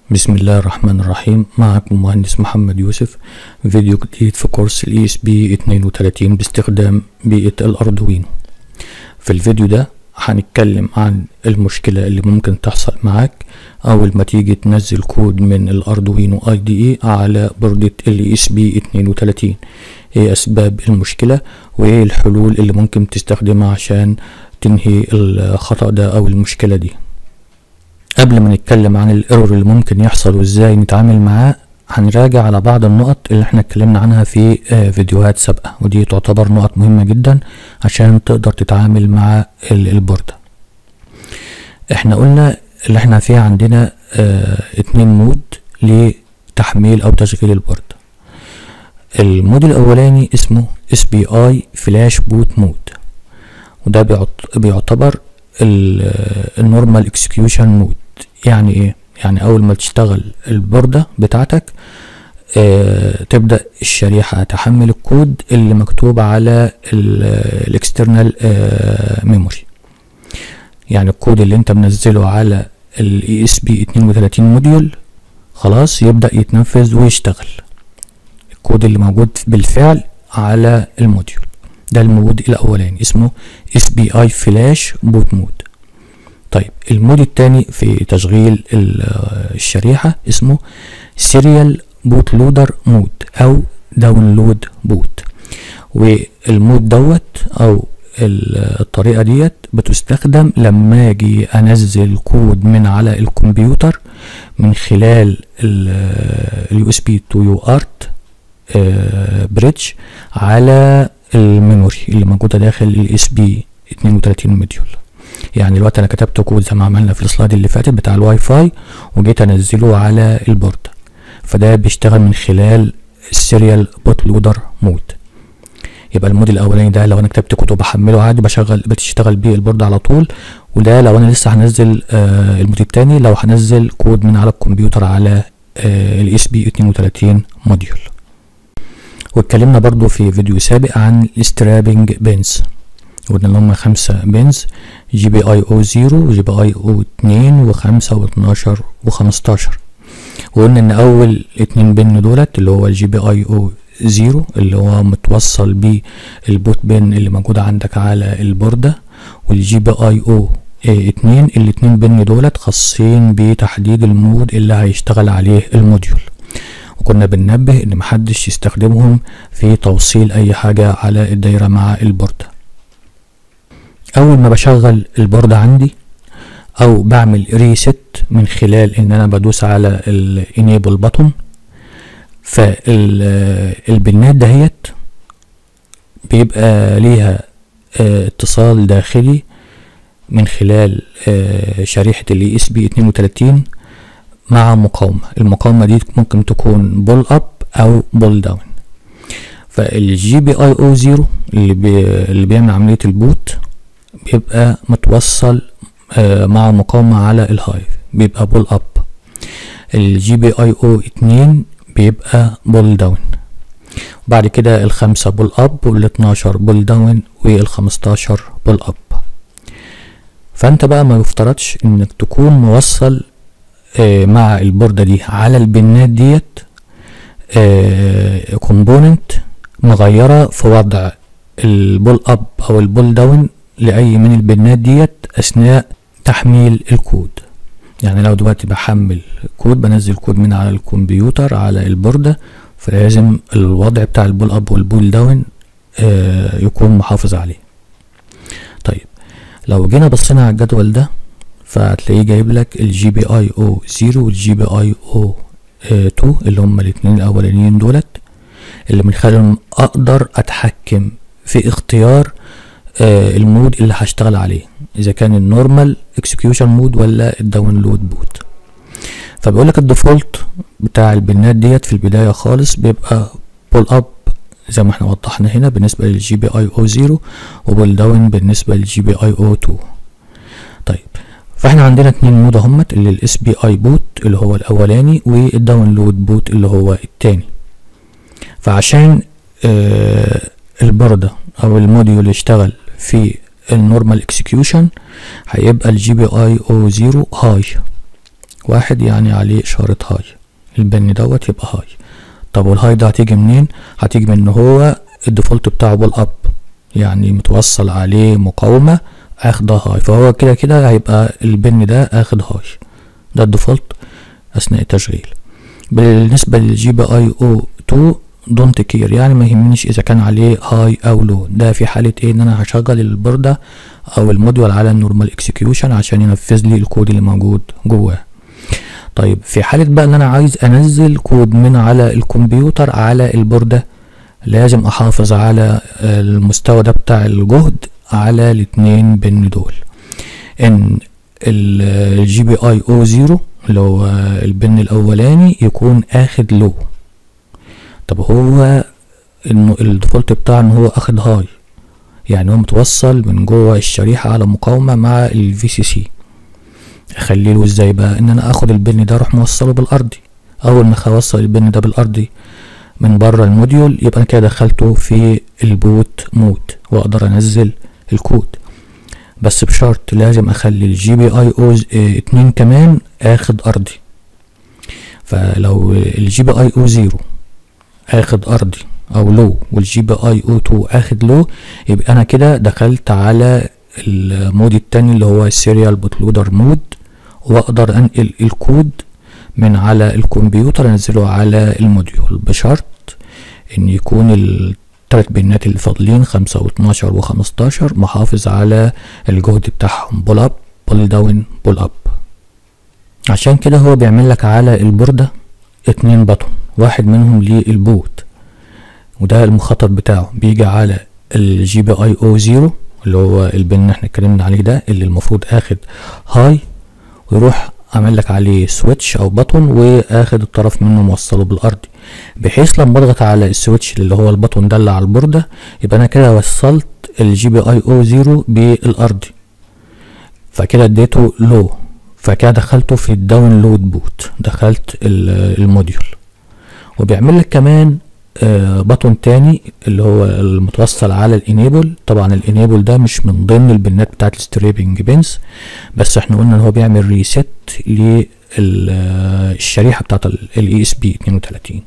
بسم الله الرحمن الرحيم معكم مهندس محمد يوسف فيديو جديد في كورس الاي اس بي 32 باستخدام بيئة الاردوينو في الفيديو ده هنتكلم عن المشكلة اللي ممكن تحصل معاك اول ما تيجي تنزل كود من الاردوينو اي دي اي على بوردة الاي اس بي 32 ايه اسباب المشكلة وايه الحلول اللي ممكن تستخدمها عشان تنهي الخطأ ده او المشكلة دي قبل ما نتكلم عن الايرور اللي ممكن يحصل وازاي نتعامل معاه هنراجع على بعض النقط اللي احنا اتكلمنا عنها في فيديوهات سابقة ودي تعتبر نقط مهمة جدا عشان تقدر تتعامل مع البوردة احنا قلنا اللي احنا فيه عندنا اه اتنين مود لتحميل او تشغيل البوردة المود الاولاني اسمه اس بي اي فلاش بوت مود وده بيعتبر النورمال اكسكيوشن مود يعني ايه يعني اول ما تشتغل البوردة بتاعتك اه تبدأ الشريحة تحمل الكود اللي مكتوب على الاكسترنال اه ميموري يعني الكود اللي انت منزله على الاي اس بي 32 موديول خلاص يبدأ يتنفذ ويشتغل الكود اللي موجود بالفعل على الموديول ده المود الاولاني اسمه اس بي اي فلاش بوت مود طيب المود التاني في تشغيل الشريحة اسمه سيريال بوت لودر مود او داونلود بوت والمود دوت او الطريقة ديت بتستخدم لما اجي انزل كود من على الكمبيوتر من خلال اليو اس بي تو يو ارت بريدج على الميموري اللي موجودة داخل الاس بي 32 موديول يعني دلوقتي انا كتبت كود زي ما عملنا في السلايد اللي فاتت بتاع الواي فاي وجيت انزله على البوردة فده بيشتغل من خلال السيريال بوت لودر مود يبقى المود الاولاني ده لو انا كتبت كود وبحمله عادي بشغل بتشتغل بيه البوردة على طول وده لو انا لسه هنزل آه المود التاني لو هنزل كود من على الكمبيوتر على آه الاس بي 32 موديول واتكلمنا برضو في فيديو سابق عن السترابنج بينز قلنا اللي هم خمسة بينز جي بي اي او زيرو وجي بي اي او اتنين وخمسة واتناشر وخمستاشر وقلنا ان اول اتنين بن دولت اللي هو الجي بي اي او زيرو اللي هو متوصل بيه البوت بن اللي موجودة عندك على البوردة والجي بي اي او اتنين الاتنين بن دولت خاصين بتحديد المود اللي هيشتغل عليه الموديول وكنا بننبه ان محدش يستخدمهم في توصيل اي حاجة على الدايرة مع البوردة اول ما بشغل البوردة عندي او بعمل ريست من خلال ان انا بدوس على الانيبل بutton فالبنات دهيت بيبقى ليها اه اتصال داخلي من خلال اه شريحة الاي اس بي 32 مع مقاومة المقاومة دي ممكن تكون بول اب او بول داون فالجي بي اي او زيرو اللي, بي اللي بيعمل عملية البوت بيبقى متوصل آه مع مقاومة على الهاي بيبقى بول اب الجي بي اي او اتنين بيبقى بول داون بعد كده الخمسة بول اب والاتناشر بول داون والخمستاشر بول اب فانت بقى ما يفترضش انك تكون موصل آه مع البوردة دي على البنات ديت كومبوننت آه مغيرة في وضع البول اب او البول داون لأي من البنات ديت أثناء تحميل الكود يعني لو دلوقتي بحمل كود بنزل كود من على الكمبيوتر على البوردة فلازم الوضع بتاع البول اب والبول داون آه يكون محافظ عليه طيب لو جينا بصينا على الجدول ده فهتلاقيه جايب لك الجي بي اي او 0 والجي بي اي او 2 اللي هما الاتنين الاولانيين دولت اللي من خلالهم اقدر اتحكم في اختيار آه المود اللي هشتغل عليه اذا كان النورمال اكسكيوشن مود ولا الداونلود بوت فبيقول لك الديفولت بتاع البنات ديت في البدايه خالص بيبقى بول اب زي ما احنا وضحنا هنا بالنسبه للجي بي اي او 0 وبول داون بالنسبه للجي بي اي او 2 طيب فاحنا عندنا اتنين مود اهمت اللي الاس بي اي بوت اللي هو الاولاني والداونلود بوت اللي هو التاني فعشان آه البوردة او الموديول يشتغل في النورمال اكسكيوشن هيبقى الجي بي اي او 0 هاي واحد يعني عليه اشارة هاي البن دوت يبقى هاي طب والهاي ده هتيجي منين هتيجي من ان هو الديفولت بتاعه بول اب يعني متوصل عليه مقاومة اخده هاي فهو كده كده هيبقى البن ده اخد هاي ده الديفولت اثناء التشغيل بالنسبة للجي بي اي او 2 دونت كير يعني ما يهمنيش اذا كان عليه هاي او لو ده في حالة ايه ان انا هشغل البوردة او الموديول على النورمال اكسكيوشن عشان ينفذ لي الكود اللي موجود جواه طيب في حالة بقى ان انا عايز انزل كود من على الكمبيوتر على البوردة لازم احافظ على المستوى ده بتاع الجهد على الاتنين بن دول ان الجي بي اي او زيرو اللي هو البن الاولاني يكون اخد لو طب هو انه الديفولت بتاعه ان هو اخد هاي يعني هو متوصل من جوه الشريحة على مقاومة مع الفي سي سي اخلي له ازاي بقى ان انا اخد البن ده اروح موصله بالارضي اول ما اوصل البن ده بالارضي من بره الموديول يبقى انا كده دخلته في البوت مود واقدر انزل الكود بس بشرط لازم اخلي الجي بي اي او اتنين كمان اخد ارضي فلو الجي بي اي او زيرو اخد ارضي او لو والجي بي اي او 2 اخد لو يبقى انا كده دخلت على المود التاني اللي هو السيريال بوتلودر مود واقدر انقل الكود من على الكمبيوتر انزله على الموديول بشرط ان يكون التلات بيانات اللي فاضلين خمسة واتناشر وخمستاشر محافظ على الجهد بتاعهم بول اب بول داون بول اب عشان كده هو بيعمل لك على البوردة اتنين بطن واحد منهم للبوت وده المخطط بتاعه بيجي على الجي بي اي او زيرو اللي هو البن اللي احنا اتكلمنا عليه ده اللي المفروض اخد هاي ويروح عامل لك عليه سويتش او بطن واخد الطرف منه موصله بالارضي بحيث لما اضغط على السويتش اللي هو البطن ده اللي على البوردة يبقى انا كده وصلت الجي بي اي او زيرو بالارضي فكده اديته لو فكده دخلته في الداونلود بوت دخلت الموديول وبيعمل لك كمان آه بطن تاني اللي هو المتوصل على الانيبل طبعا الانيبل ده مش من ضمن البنات بتاعت الستريبنج بنز بس احنا قلنا ان هو بيعمل ريست للشريحه بتاعت الاي اس بي 32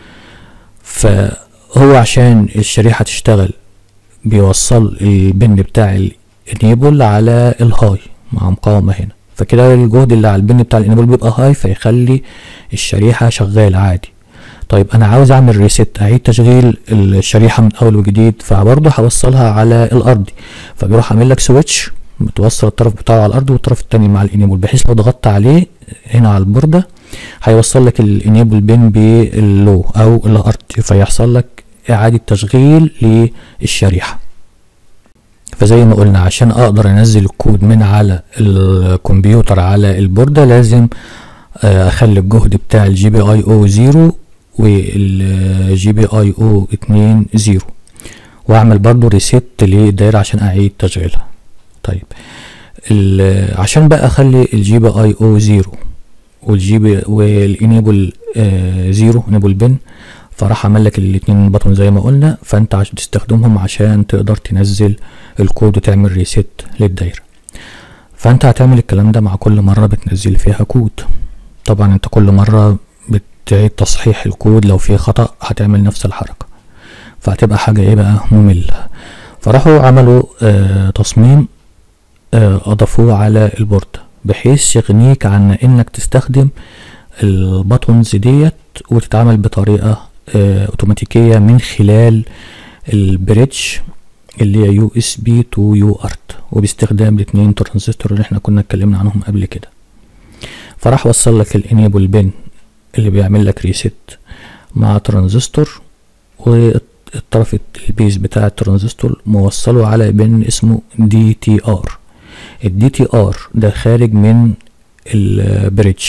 فهو عشان الشريحه تشتغل بيوصل البن بتاع الانيبل على الهاي مع مقاومه هنا فكده الجهد اللي على البن بتاع الانيبل بيبقى هاي فيخلي الشريحه شغاله عادي طيب انا عاوز اعمل ريست اعيد تشغيل الشريحه من اول وجديد فبرضه هوصلها على الارضي فبيروح عامل لك سويتش متوصل الطرف بتاعه على الارض والطرف التاني مع الانيبل بحيث لو ضغطت عليه هنا على البورده هيوصل لك الانيبل بين باللو او الارض فيحصل لك اعاده تشغيل للشريحه فزي ما قلنا عشان اقدر انزل الكود من على الكمبيوتر على البورده لازم اخلي الجهد بتاع الجي بي اي او زيرو والجي بي اي او اتنين زيرو واعمل برضو ريست للدايرة عشان اعيد تشغيلها طيب عشان بقى اخلي الجي بي اي او زيرو والجي بي والانيبل آه زيرو انيبل بن فراح اعمل لك الاتنين بطن زي ما قلنا فانت عشان تستخدمهم عشان تقدر تنزل الكود وتعمل ريست للدايرة فانت هتعمل الكلام ده مع كل مرة بتنزل فيها كود طبعا انت كل مرة تعيد تصحيح الكود لو في خطأ هتعمل نفس الحركة فهتبقى حاجة ايه بقى مملة فراحوا عملوا آه تصميم آه اضافوه على البورد بحيث يغنيك عن انك تستخدم الباتونز ديت وتتعامل بطريقة آه اوتوماتيكية من خلال البريدج اللي هي يو اس بي تو يو ارت وباستخدام الاتنين ترانزستور اللي احنا كنا اتكلمنا عنهم قبل كده فراح وصل لك الانيبل بين اللي بيعمل لك ريست مع ترانزستور والطرف البيز بتاع الترانزستور موصله على بن اسمه دي تي ار الدي تي ار ده خارج من البريدج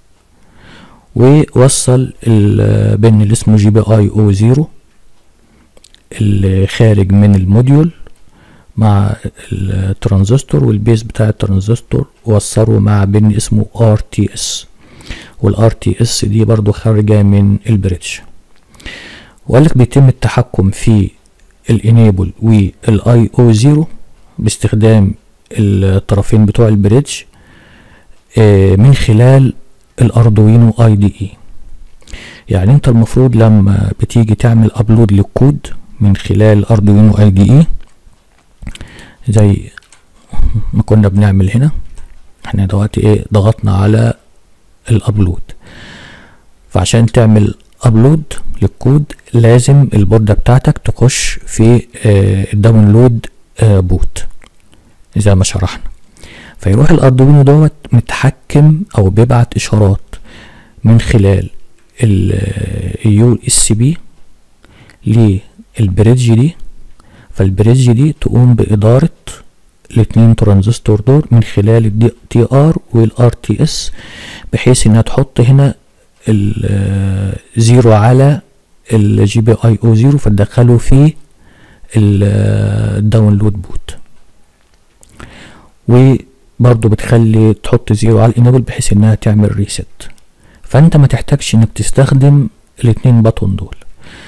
ووصل البن اللي اسمه جي بي اي او زيرو اللي خارج من الموديول مع الترانزستور والبيز بتاع الترانزستور وصله مع بن اسمه ار تي اس والار تي اس دي برضو خارجة من البريدج وقالك بيتم التحكم في الانيبل والاي او زيرو باستخدام الطرفين بتوع البريدج من خلال الاردوينو اي دي اي يعني انت المفروض لما بتيجي تعمل ابلود للكود من خلال اردوينو اي دي اي زي ما كنا بنعمل هنا احنا دلوقتي ايه ضغطنا على الابلود فعشان تعمل ابلود للكود لازم البوردة بتاعتك تخش في اه الداونلود اه بوت زي ما شرحنا فيروح الاردوينو دوت متحكم او بيبعت اشارات من خلال اليو اس بي للبريدج دي فالبريدج دي تقوم بإدارة الاتنين ترانزستور دول من خلال الدي تي ار والار تي اس بحيث انها تحط هنا الزيرو على الجي بي اي او زيرو فتدخله في الداونلود بوت وبرضه بتخلي تحط زيرو على الانيبل بحيث انها تعمل ريست فانت ما تحتاجش انك تستخدم الاتنين بطن دول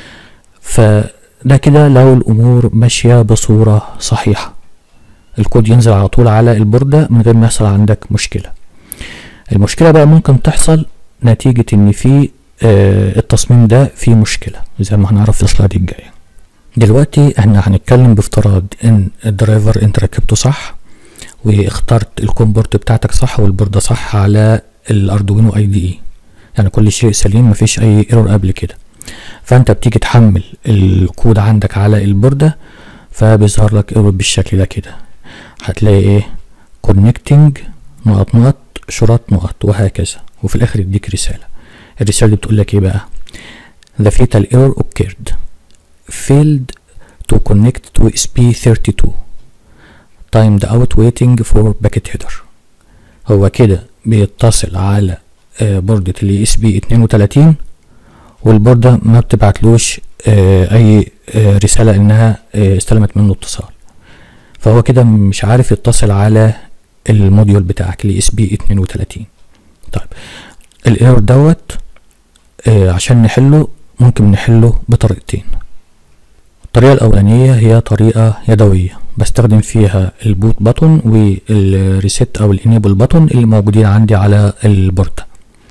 فده كده لو الامور ماشية بصورة صحيحة الكود ينزل على طول على البوردة من غير ما يحصل عندك مشكلة المشكلة بقى ممكن تحصل نتيجة ان في آه التصميم ده فيه مشكلة زي ما هنعرف في السلايد الجاية دلوقتي احنا هنتكلم بافتراض ان الدرايفر انت ركبته صح واخترت الكومبورت بتاعتك صح والبوردة صح على الاردوينو اي دي اي يعني كل شيء سليم مفيش اي ايرور قبل كده فانت بتيجي تحمل الكود عندك على البوردة فبيظهر لك ايرور بالشكل ده كده هتلاقي ايه كونكتنج نقط نقط شرط نقط وهكذا وفي الاخر يديك رسالة الرسالة دي بتقول لك ايه بقى the fatal error occurred failed to connect to SP32 timed out waiting for packet header هو كده بيتصل على بوردة الاي اس بي 32 والبوردة ما بتبعتلوش اي رسالة انها استلمت منه اتصال فهو كده مش عارف يتصل على الموديول بتاعك الاي اس بي 32 طيب الايرور دوت عشان نحله ممكن نحله بطريقتين الطريقة الأولانية هي طريقة يدوية بستخدم فيها البوت بutton والريست أو الانيبل بutton اللي موجودين عندي على البوردة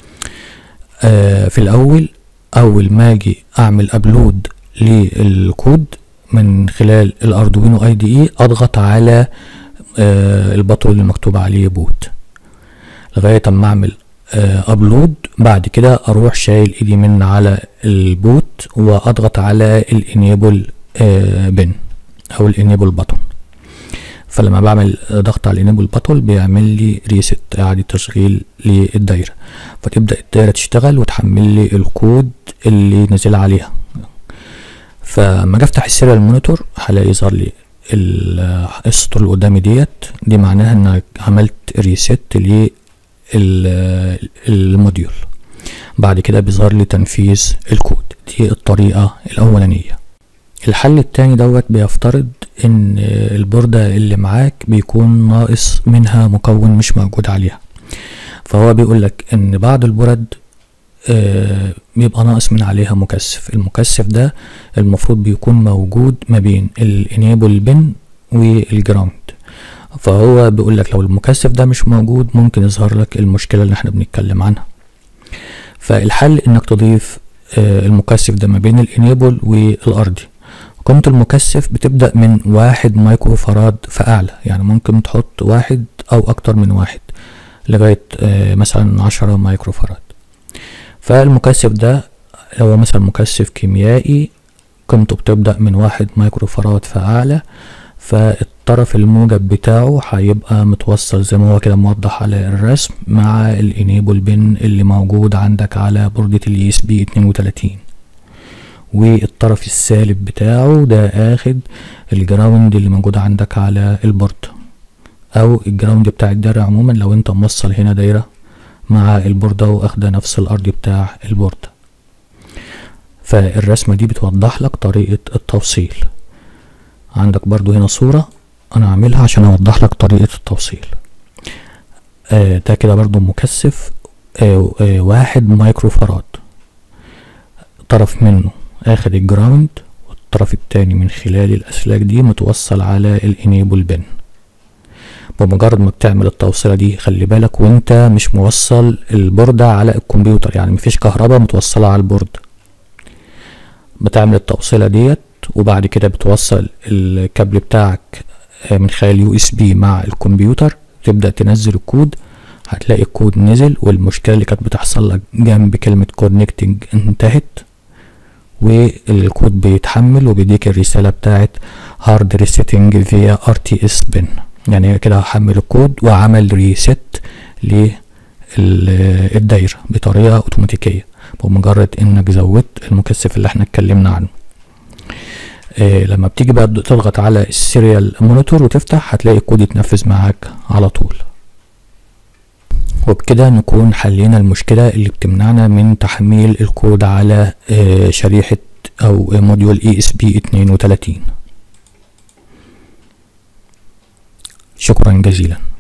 آه في الأول أول ما أجي أعمل أبلود للكود من خلال الأردوينو أي دي إي أضغط على آه البطل اللي مكتوب عليه بوت لغاية أما أعمل آه أبلود بعد كده أروح شايل إيدي من على البوت وأضغط على الانيبل آه بن أو الانيبل بطن فلما بعمل ضغط على الانيبل بطل بيعمل لي ريست اعاده تشغيل للدايره فتبدا الدايره تشتغل وتحمل لي الكود اللي نزل عليها فلما اجي افتح السيريال مونيتور هلاقي يظهر لي السطور اللي قدامي ديت دي معناها انك عملت ريست للموديول بعد كده بيظهر لي تنفيذ الكود دي الطريقه الاولانيه الحل التاني دوت بيفترض ان البوردة اللي معاك بيكون ناقص منها مكون مش موجود عليها فهو بيقول لك ان بعض البرد آه بيبقى ناقص من عليها مكثف المكثف ده المفروض بيكون موجود ما بين الانيبل بن والجراوند فهو بيقول لك لو المكثف ده مش موجود ممكن يظهر لك المشكلة اللي احنا بنتكلم عنها فالحل انك تضيف آه المكثف ده ما بين الانيبل والارضي قيمة المكثف بتبدأ من واحد مايكرو فراد فأعلى يعني ممكن تحط واحد أو أكتر من واحد لغاية آه مثلا عشرة مايكرو فراد فالمكثف ده هو مثلا مكثف كيميائي قيمته بتبدأ من واحد مايكرو فراد فأعلى فالطرف الموجب بتاعه هيبقى متوصل زي ما هو كده موضح على الرسم مع الانيبل بن اللي موجود عندك على بوردة الاي اس بي 32 والطرف السالب بتاعه ده اخد الجراوند اللي موجود عندك على البورد او الجراوند بتاع الدايرة عموما لو انت موصل هنا دايرة مع البوردة واخدة نفس الارض بتاع البوردة فالرسمة دي بتوضح لك طريقة التوصيل عندك برضو هنا صورة انا عاملها عشان اوضح لك طريقة التوصيل آه ده كده برضو مكثف آه آه واحد مايكرو فراد طرف منه اخد الجراوند والطرف التاني من خلال الاسلاك دي متوصل على الانيبل بن بمجرد ما بتعمل التوصيلة دي خلي بالك وانت مش موصل البوردة على الكمبيوتر يعني مفيش كهرباء متوصلة على البورد بتعمل التوصيلة ديت وبعد كده بتوصل الكابل بتاعك من خلال يو اس بي مع الكمبيوتر تبدأ تنزل الكود هتلاقي الكود نزل والمشكلة اللي كانت بتحصل لك جنب كلمة كونكتنج انتهت والكود بيتحمل وبيديك الرسالة بتاعت هارد ريسيتنج فيا ار تي اس بن يعني كده هحمل الكود وعمل ريست للدايرة بطريقة اوتوماتيكية بمجرد انك زودت المكثف اللي احنا اتكلمنا عنه إيه لما بتيجي بقى تضغط على السيريال مونيتور وتفتح هتلاقي الكود يتنفذ معاك على طول وبكده نكون حلينا المشكلة اللي بتمنعنا من تحميل الكود على إيه شريحة او موديول اي اس بي 32 شكرا جزيلا